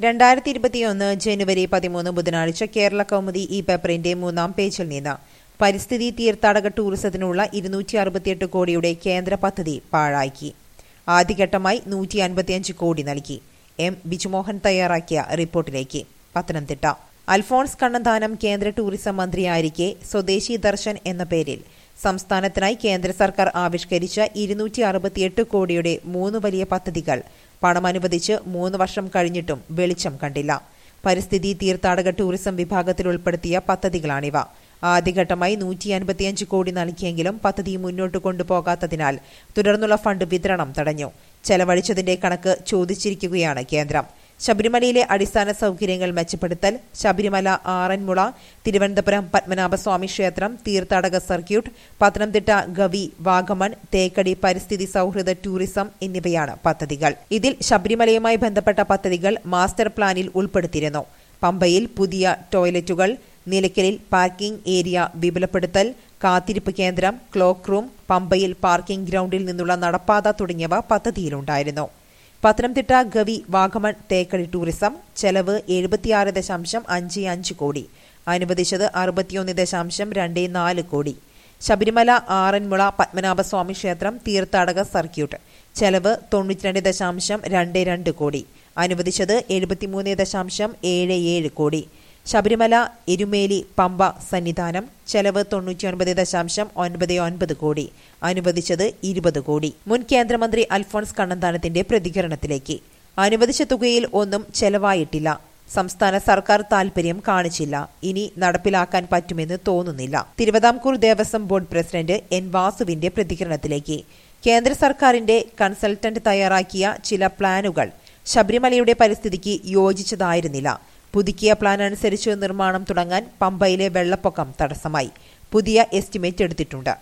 രണ്ടായിരത്തി ഇരുപത്തിയൊന്ന് ജനുവരി പതിമൂന്ന് ബുധനാഴ്ച കേരള കൗമുദി ഈ പേപ്പറിന്റെ മൂന്നാം പേജിൽ നിന്ന് പരിസ്ഥിതി തീർത്ഥാടക ടൂറിസത്തിനുള്ള ഇരുന്നൂറ്റി അറുപത്തിയെട്ട് കോടിയുടെ കേന്ദ്ര പദ്ധതി പാഴാക്കി ആദ്യഘട്ടമായി നൂറ്റി അൻപത്തിയഞ്ച് കോടി നൽകി എം ബിജുമോഹൻ തയ്യാറാക്കിയ റിപ്പോർട്ടിലേക്ക് പത്തനംതിട്ട അൽഫോൺസ് കണ്ണന്താനം കേന്ദ്ര ടൂറിസം മന്ത്രിയായിരിക്കെ സ്വദേശി ദർശൻ എന്ന പേരിൽ സംസ്ഥാനത്തിനായി കേന്ദ്ര സർക്കാർ ആവിഷ്കരിച്ച ഇരുന്നൂറ്റി അറുപത്തിയെട്ട് കോടിയുടെ മൂന്ന് വലിയ പദ്ധതികൾ പണം അനുവദിച്ച് മൂന്ന് വർഷം കഴിഞ്ഞിട്ടും വെളിച്ചം കണ്ടില്ല പരിസ്ഥിതി തീർത്ഥാടക ടൂറിസം വിഭാഗത്തിൽ ഉൾപ്പെടുത്തിയ പദ്ധതികളാണിവ ആദ്യഘട്ടമായി നൂറ്റി അൻപത്തിയഞ്ച് കോടി നൽകിയെങ്കിലും പദ്ധതി മുന്നോട്ട് കൊണ്ടുപോകാത്തതിനാൽ തുടർന്നുള്ള ഫണ്ട് വിതരണം തടഞ്ഞു ചെലവഴിച്ചതിന്റെ കണക്ക് ചോദിച്ചിരിക്കുകയാണ് കേന്ദ്രം ശബരിമലയിലെ അടിസ്ഥാന സൗകര്യങ്ങൾ മെച്ചപ്പെടുത്തൽ ശബരിമല ആറന്മുള തിരുവനന്തപുരം പത്മനാഭസ്വാമി ക്ഷേത്രം തീർത്ഥാടക സർക്യൂട്ട് പത്തനംതിട്ട ഗവി വാഗമൺ തേക്കടി പരിസ്ഥിതി സൗഹൃദ ടൂറിസം എന്നിവയാണ് പദ്ധതികൾ ഇതിൽ ശബരിമലയുമായി ബന്ധപ്പെട്ട പദ്ധതികൾ മാസ്റ്റർ പ്ലാനിൽ ഉൾപ്പെടുത്തിയിരുന്നു പമ്പയിൽ പുതിയ ടോയ്ലറ്റുകൾ നിലയ്ക്കലിൽ പാർക്കിംഗ് ഏരിയ വിപുലപ്പെടുത്തൽ കാത്തിരിപ്പ് കേന്ദ്രം ക്ലോക്ക് റൂം പമ്പയിൽ പാർക്കിംഗ് ഗ്രൗണ്ടിൽ നിന്നുള്ള നടപ്പാത തുടങ്ങിയവ പദ്ധതിയിലുണ്ടായിരുന്നു പത്തനംതിട്ട ഗവി വാഗമൺ തേക്കടി ടൂറിസം ചെലവ് എഴുപത്തിയാറ് ദശാംശം അഞ്ച് അഞ്ച് കോടി അനുവദിച്ചത് അറുപത്തിയൊന്ന് ദശാംശം രണ്ട് നാല് കോടി ശബരിമല ആറന്മുള പത്മനാഭസ്വാമി ക്ഷേത്രം തീർത്ഥാടക സർക്യൂട്ട് ചെലവ് തൊണ്ണൂറ്റിരണ്ട് ദശാംശം രണ്ട് രണ്ട് കോടി അനുവദിച്ചത് എഴുപത്തിമൂന്ന് ദശാംശം ഏഴ് ഏഴ് കോടി ശബരിമല എരുമേലി പമ്പ സന്നിധാനം ചെലവ് തൊണ്ണൂറ്റിയൊൻപത് ദശാംശം ഒൻപത് ഒൻപത് കോടി അനുവദിച്ചത് ഇരുപത് കോടി മുൻ കേന്ദ്രമന്ത്രി അൽഫോൺസ് കണ്ണന്താനത്തിന്റെ പ്രതികരണത്തിലേക്ക് അനുവദിച്ച തുകയിൽ ഒന്നും ചെലവായിട്ടില്ല സംസ്ഥാന സർക്കാർ താൽപര്യം കാണിച്ചില്ല ഇനി നടപ്പിലാക്കാൻ പറ്റുമെന്ന് തോന്നുന്നില്ല Travancore Devaswom board president N വാസുവിന്റെ പ്രതികരണത്തിലേക്ക് കേന്ദ്ര സർക്കാരിന്റെ കൺസൾട്ടന്റ് തയ്യാറാക്കിയ ചില പ്ലാനുകൾ ശബരിമലയുടെ പരിസ്ഥിതിക്ക് യോജിച്ചതായിരുന്നില്ല പുതുക്കിയ പ്ലാൻ അനുസരിച്ച് നിർമ്മാണം തുടങ്ങാൻ പമ്പയിലെ വെള്ളപ്പൊക്കം തടസ്സമായി പുതിയ എസ്റ്റിമേറ്റ് എടുത്തിട്ടുണ്ട്